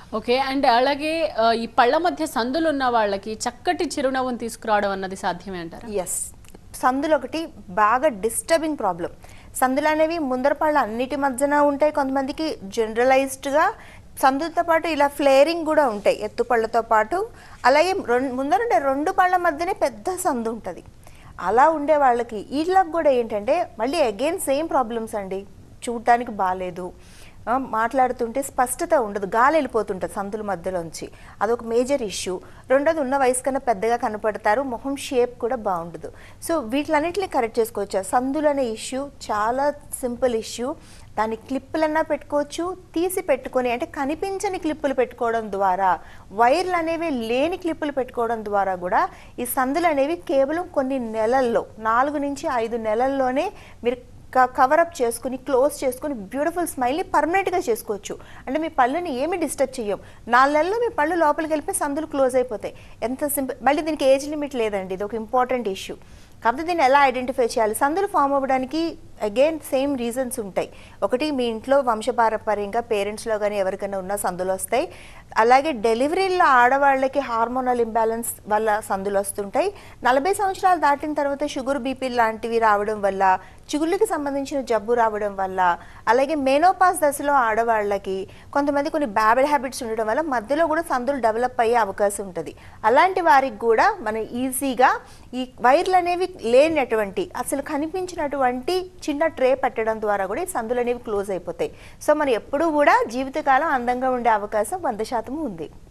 okay and అలాగే ఆ, ఈ పళ్ళ మధ్య సందులు ఉన్న వాళ్ళకి చక్కటి చిరునవ్వును తీసుకురావడం అన్నది సాధ్యమే అంటారా ఎస్ సందులు ఒకటి బాగా డిస్టర్బింగ్ ప్రాబ్లం సందులు అనేవి ముందర పళ్ళ అన్నిటి మధ్యన ఉంటాయి కొంతమందికి జనరలైజ్డ్గా సందులతో పాటు ఇలా ఫ్లేరింగ్ కూడా ఉంటాయి ఎత్తు పళ్ళతో పాటు అలాగే రెండు ముందరుండే రెండు పళ్ళ మధ్యనే పెద్ద సందు ఉంటుంది అలా ఉండే వాళ్ళకి వీళ్ళకి కూడా ఏంటంటే మళ్ళీ అగైన్ సేమ్ ప్రాబ్లమ్స్ అండి చూడటానికి బాగాలేదు ఆ, మాట్లాడుతుంటే స్పష్టత ఉండదు గాలి వెళ్ళిపోతుంటుంది సందుల మధ్యలోంచి అదొక మేజర్ ఇష్యూ రెండోది ఉన్న వయసు కన్నా పెద్దగా కనపడతారు మొహం షేప్ కూడా బాగుండదు సో వీటిలన్నింటినీ కరెక్ట్ చేసుకోవచ్చు సందులు అనే ఇష్యూ చాలా సింపుల్ ఇష్యూ దాని క్లిప్పులన్నా పెట్టుకోవచ్చు తీసి పెట్టుకొని అంటే కనిపించని క్లిప్పులు పెట్టుకోవడం ద్వారా వైర్లు అనేవి లేని క్లిప్పులు పెట్టుకోవడం ద్వారా కూడా ఈ సందులు అనేవి కేవలం కొన్ని నెలల్లో నాలుగు నుంచి ఐదు నెలల్లోనే మీరు కవరప్ చేసుకుని క్లోజ్ చేసుకుని బ్యూటిఫుల్ స్మైల్ని పర్మనెంట్గా చేసుకోవచ్చు అంటే మీ పళ్ళుని ఏమి డిస్టర్బ్ చెయ్యం నాలుగు నెలల్లో మీ పళ్ళు లోపలికి వెళ్ళిపోయి సందులు క్లోజ్ అయిపోతాయి ఎంత సింపుల్ మళ్ళీ దీనికి ఏజ్ లిమిట్ లేదండి ఇది ఒక ఇంపార్టెంట్ ఇష్యూ కాకపోతే దీన్ని ఎలా ఐడెంటిఫై చేయాలి సందులు ఫామ్ అవ్వడానికి అగైన్ సేమ్ రీజన్స్ ఉంటాయి ఒకటి మీ ఇంట్లో వంశపారపర్యంగా పేరెంట్స్లో కానీ ఎవరికైనా ఉన్న సందులు వస్తాయి అలాగే డెలివరీలో ఆడవాళ్ళకి హార్మోనల్ ఇంబ్యాలెన్స్ వల్ల సందులు వస్తుంటాయి నలభై సంవత్సరాలు దాటిన తర్వాత షుగర్ బీపీ లాంటివి రావడం వల్ల చిగుళ్ళకి సంబంధించిన జబ్బు రావడం వల్ల అలాగే మేనోపాస్ దశలో ఆడవాళ్ళకి కొంతమంది కొన్ని బ్యాడ్ హ్యాబిట్స్ ఉండడం వల్ల మధ్యలో కూడా సందులు డెవలప్ అయ్యే అవకాశం ఉంటుంది అలాంటి వారికి కూడా మనం ఈజీగా ఈ వైర్లు అనేవి లేనటువంటి అసలు కనిపించినటువంటి చిన్న ట్రే పెట్టడం ద్వారా కూడా ఈ సందులు అనేవి క్లోజ్ అయిపోతాయి సో మనం ఎప్పుడూ కూడా జీవితకాలం అందంగా ఉండే అవకాశం వంద శాతం ఉంది